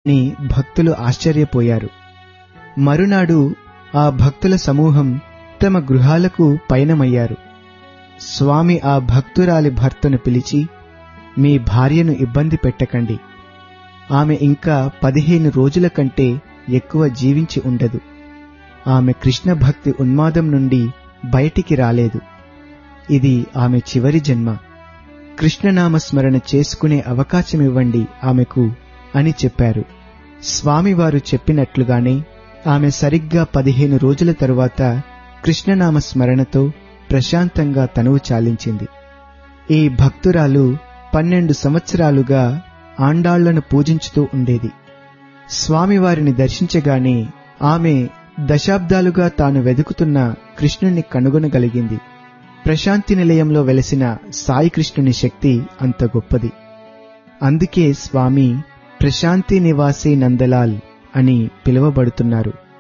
అని భక్తులు ఆశ్చర్యపోయారు మరునాడు ఆ భక్తుల సమూహం తమ గృహాలకు పయనమయ్యారు స్వామి ఆ భక్తురాలి భర్తను పిలిచి మీ భార్యను ఇబ్బంది పెట్టకండి ఆమె ఇంకా పదిహేను రోజుల కంటే ఎక్కువ జీవించి ఉండదు ఆమె కృష్ణ భక్తి ఉన్మాదం నుండి బయటికి రాలేదు ఇది ఆమె చివరి జన్మ కృష్ణనామ స్మరణ చేసుకునే అవకాశం ఇవ్వండి ఆమెకు అని చెప్పారు స్వామివారు చెప్పినట్లుగానే ఆమె సరిగ్గా పదిహేను రోజుల తరువాత కృష్ణనామ స్మరణతో ప్రశాంతంగా తనువు చాలించింది ఈ భక్తురాలు పన్నెండు సంవత్సరాలుగా ఆండాళ్లను పూజించుతూ ఉండేది స్వామివారిని దర్శించగానే ఆమె దశాబ్దాలుగా తాను వెదుకుతున్న కృష్ణుణ్ణి కనుగొనగలిగింది ప్రశాంతి నిలయంలో వెలసిన సాయి కృష్ణుని శక్తి అంత గొప్పది అందుకే స్వామి ప్రశాంతి నివాసి నందలాల్ అని పిలువబడుతున్నారు